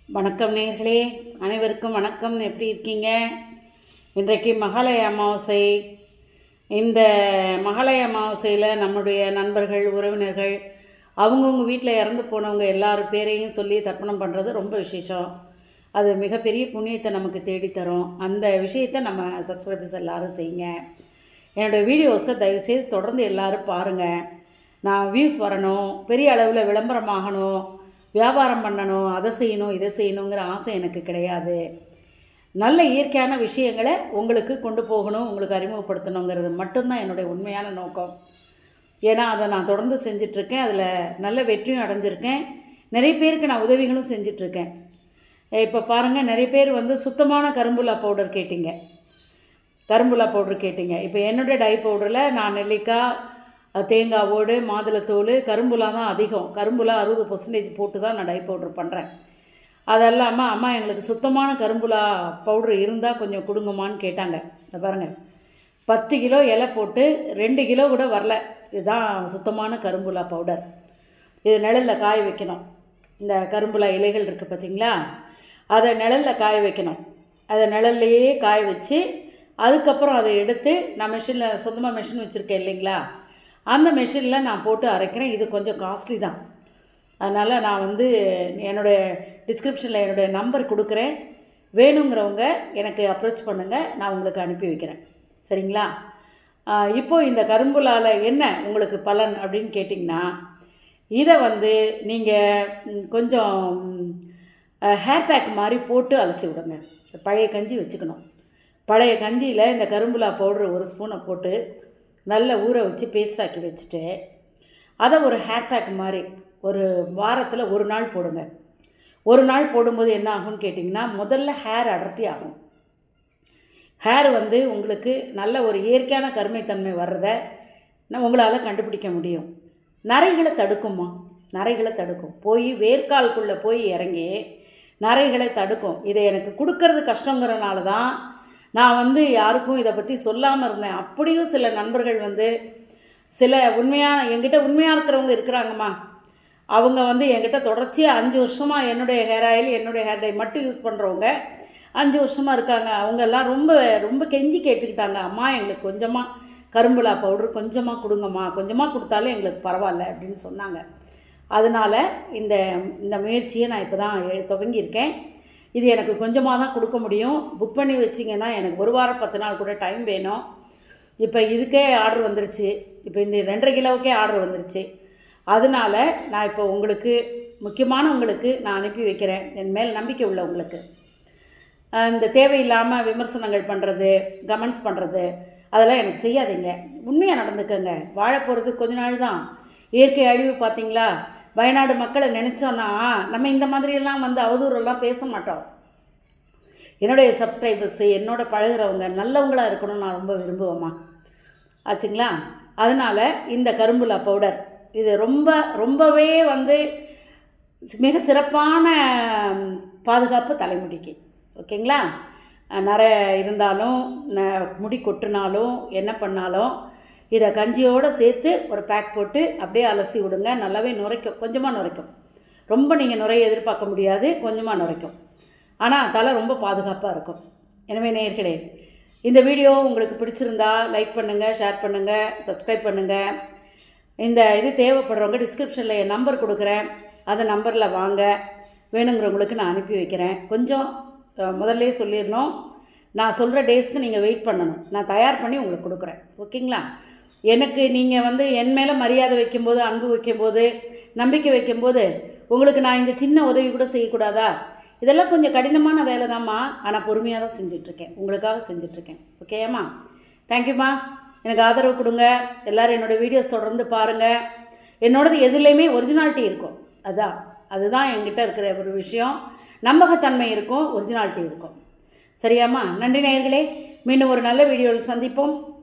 வணக்கம் நேர்களே அனைவருக்கும் வணக்கம் எப்படி இருக்கீங்க இன்றைக்கு மகாலய அமாவாசை இந்த மகாலய அமாவாசையில் நம்முடைய நண்பர்கள் உறவினர்கள் அவங்கவுங்க வீட்டில் இறந்து போனவங்க எல்லார் பேரையும் சொல்லி தர்ப்பணம் பண்ணுறது ரொம்ப விசேஷம் அது மிகப்பெரிய புண்ணியத்தை நமக்கு தேடித்தரும் அந்த விஷயத்தை நம்ம சப்ஸ்கிரைபர்ஸ் எல்லாரும் செய்யுங்க என்னோடய வீடியோஸை தயவுசெய்து தொடர்ந்து எல்லாரும் பாருங்கள் நான் வியூஸ் வரணும் பெரிய அளவில் விளம்பரமாகணும் வியாபாரம் பண்ணணும் அதை செய்யணும் இதை செய்யணுங்கிற ஆசை எனக்கு கிடையாது நல்ல இயற்கையான விஷயங்களை உங்களுக்கு கொண்டு போகணும் உங்களுக்கு அறிமுகப்படுத்தணுங்கிறது மட்டும்தான் என்னுடைய உண்மையான நோக்கம் ஏன்னா அதை நான் தொடர்ந்து செஞ்சிட்ருக்கேன் அதில் நல்ல வெற்றியும் அடைஞ்சிருக்கேன் நிறைய பேருக்கு நான் உதவிகளும் செஞ்சிட்ருக்கேன் இப்போ பாருங்கள் நிறைய பேர் வந்து சுத்தமான கரும்புலா பவுடர் கேட்டிங்க கரும்புலா பவுடர் கேட்டிங்க இப்போ என்னுடைய டை பவுடரில் நான் நெல்லிக்காய் அஹ், தேங்காவோடு மாதுளத்தோல் கரும்புலா தான் அதிகம் கரும்புலா அறுபது பர்சன்டேஜ் போட்டு தான் நான் டை பவுடர் பண்ணுறேன் அது இல்லாமல் அம்மா எங்களுக்கு சுத்தமான கரும்புலா பவுடர் இருந்தால் கொஞ்சம் கொடுங்கம்மான்னு கேட்டாங்க இதை பாருங்கள் பத்து கிலோ இலை போட்டு ரெண்டு கிலோ கூட வரல இதுதான் சுத்தமான கரும்புலா பவுடர் இது நிழலில் காய வைக்கணும் இந்த கரும்புலா இலைகள் இருக்குது பார்த்தீங்களா அதை நிழலில் காய வைக்கணும் அதை நிழல்லையே காய வச்சு அதுக்கப்புறம் அதை எடுத்து நான் மிஷினில் சொந்தமாக மிஷின் வச்சுருக்கேன் இல்லைங்களா அந்த மிஷினில் நான் போட்டு அரைக்கிறேன் இது கொஞ்சம் காஸ்ட்லி தான் அதனால் நான் வந்து என்னுடைய டிஸ்கிரிப்ஷனில் என்னுடைய நம்பர் கொடுக்குறேன் வேணுங்கிறவங்க எனக்கு அப்ரோச் பண்ணுங்கள் நான் உங்களுக்கு அனுப்பி வைக்கிறேன் சரிங்களா ஆஹ் இப்போ இந்த கரும்புலால் என்ன உங்களுக்கு பலன் அப்படின்னு கேட்டிங்கன்னா இதை வந்து நீங்கள் கொஞ்சம் ஹேர் பேக் மாதிரி போட்டு அலசி விடுங்க பழைய கஞ்சி வச்சுக்கணும் பழைய கஞ்சியில் இந்த கரும்புலா பவுட்ரு ஒரு ஸ்பூனை போட்டு நல்லா ஊற வச்சு பேஸ்ட் ஆக்கி வச்சுட்டு அதை ஒரு ஹேர் பேக் மாதிரி ஒரு வாரத்தில் ஒரு நாள் போடுங்க ஒரு நாள் போடும்போது என்ன ஆகும்னு கேட்டிங்கன்னா முதல்ல ஹேர் அடர்த்தி ஆகும் ஹேர் வந்து உங்களுக்கு நல்ல ஒரு இயற்கையான கருமைத்தன்மை வர்றதை நான் உங்களால் கண்டுபிடிக்க முடியும் நரைகளை தடுக்குமா நரைகளை தடுக்கும் போய் வேர்க்கால்குள்ளே போய் இறங்கி நரைகளை தடுக்கும் இதை எனக்கு கொடுக்கறது கஷ்டங்கிறனால தான் நான் வந்து யாருக்கும் இதை பற்றி சொல்லாமல் இருந்தேன் அப்படியும் சில நண்பர்கள் வந்து சில உண்மையாக என்கிட்ட உண்மையாக இருக்கிறவங்க இருக்கிறாங்கம்மா அவங்க வந்து என்கிட்ட தொடர்ச்சியாக அஞ்சு வருஷமாக என்னுடைய ஹேர் ஆயில் என்னுடைய ஹேர் டை மட்டும் யூஸ் பண்ணுறவங்க அஞ்சு வருஷமாக இருக்காங்க அவங்க எல்லாம் ரொம்ப ரொம்ப கெஞ்சி கேட்டுக்கிட்டாங்க அம்மா எங்களுக்கு கொஞ்சமாக கரும்புலா பவுடர் கொஞ்சமாக கொடுங்கம்மா கொஞ்சமாக கொடுத்தாலும் எங்களுக்கு பரவாயில்ல அப்படின்னு சொன்னாங்க அதனால் இந்த இந்த முயற்சியை நான் இப்போ தான் துவங்கியிருக்கேன் இது எனக்கு கொஞ்சமாக தான் கொடுக்க முடியும் புக் பண்ணி வச்சிங்கன்னா எனக்கு ஒரு வாரம் பத்து நாள் கூட டைம் வேணும் இப்போ இதுக்கே ஆர்டர் வந்துருச்சு இப்போ இந்த ரெண்டரை கிலோவுக்கே ஆர்டர் வந்துருச்சு அதனால் நான் இப்போ உங்களுக்கு முக்கியமான உங்களுக்கு நான் அனுப்பி வைக்கிறேன் என் மேல் நம்பிக்கை உள்ள உங்களுக்கு அஹ் இந்த தேவையில்லாமல் விமர்சனங்கள் பண்ணுறது கமெண்ட்ஸ் பண்ணுறது அதெல்லாம் எனக்கு செய்யாதீங்க உண்மையாக நடந்துக்கங்க வாழ போகிறது கொஞ்ச நாள் தான் இயற்கை அழிவு பார்த்தீங்களா வயநாடு மக்களை நினச்சோன்னா நம்ம இந்த மாதிரியெல்லாம் வந்து அவதூறெல்லாம் பேச மாட்டோம் என்னுடைய சப்ஸ்கிரைபர்ஸு என்னோட பழகுறவங்க நல்லவங்களாக இருக்கணும்னு நான் ரொம்ப விரும்புவேம்மா ஆச்சுங்களா அதனால் இந்த கரும்புலா பவுடர் இது ரொம்ப ரொம்பவே வந்து மிக சிறப்பான ம், பாதுகாப்பு தலைமுடிக்கு ஓகேங்களா நிறைய இருந்தாலும் ந- முடி கொட்டினாலும் என்ன பண்ணாலும் இதை கஞ்சியோடு சேர்த்து ஒரு பேக் போட்டு அப்படியே அலசி விடுங்க நல்லாவே நுரைக்கும் கொஞ்சமாக நுரைக்கும் ரொம்ப நீங்கள் நுரைய எதிர்பார்க்க முடியாது கொஞ்சமாக நுரைக்கும் ஆனால் தலை ரொம்ப பாதுகாப்பாக இருக்கும் எனவே நேயர்களே இந்த வீடியோ உங்களுக்கு பிடிச்சிருந்தா லைக் பண்ணுங்கள் ஷேர் பண்ணுங்கள் சப்ஸ்கிரைப் பண்ணுங்கள் இந்த இது தேவைப்படுறவங்க டிஸ்கிரிப்ஷனில் என் நம்பர் கொடுக்குறேன் அந்த நம்பரில் வாங்க வேணுங்கிறவங்களுக்கு நான் அனுப்பி வைக்கிறேன் கொஞ்சம் அஹ், முதல்லே சொல்லிடணும் நான் சொல்கிற டேஸ்க்கு நீங்கள் வெயிட் பண்ணணும் நான் தயார் பண்ணி உங்களுக்கு கொடுக்குறேன் ஓகேங்களா எனக்கு நீங்கள் வந்து என் மேலே மரியாதை வைக்கும்போது அன்பு வைக்கும்போது நம்பிக்கை வைக்கும்போது உங்களுக்கு நான் இந்த சின்ன உதவி கூட செய்யக்கூடாதா இதெல்லாம் கொஞ்சம் கடினமான வேலை தான்மா ஆனால் பொறுமையாக தான் செஞ்சிட்ருக்கேன் உங்களுக்காக செஞ்சிட்ருக்கேன் ஓகேயாம்மா தேங்க்யூம்மா எனக்கு ஆதரவு கொடுங்க எல்லோரும் என்னோடய வீடியோஸ் தொடர்ந்து பாருங்கள் என்னோடது எதுலேயுமே ஒரிஜினாலிட்டி இருக்கும் அதான் அதுதான் என்கிட்ட இருக்கிற ஒரு விஷயம் நம்பகத்தன்மை இருக்கும் ஒரிஜினாலிட்டி இருக்கும் சரியாம்மா நன்றி நேயர்களே மீண்டும் ஒரு நல்ல வீடியோவில் சந்திப்போம்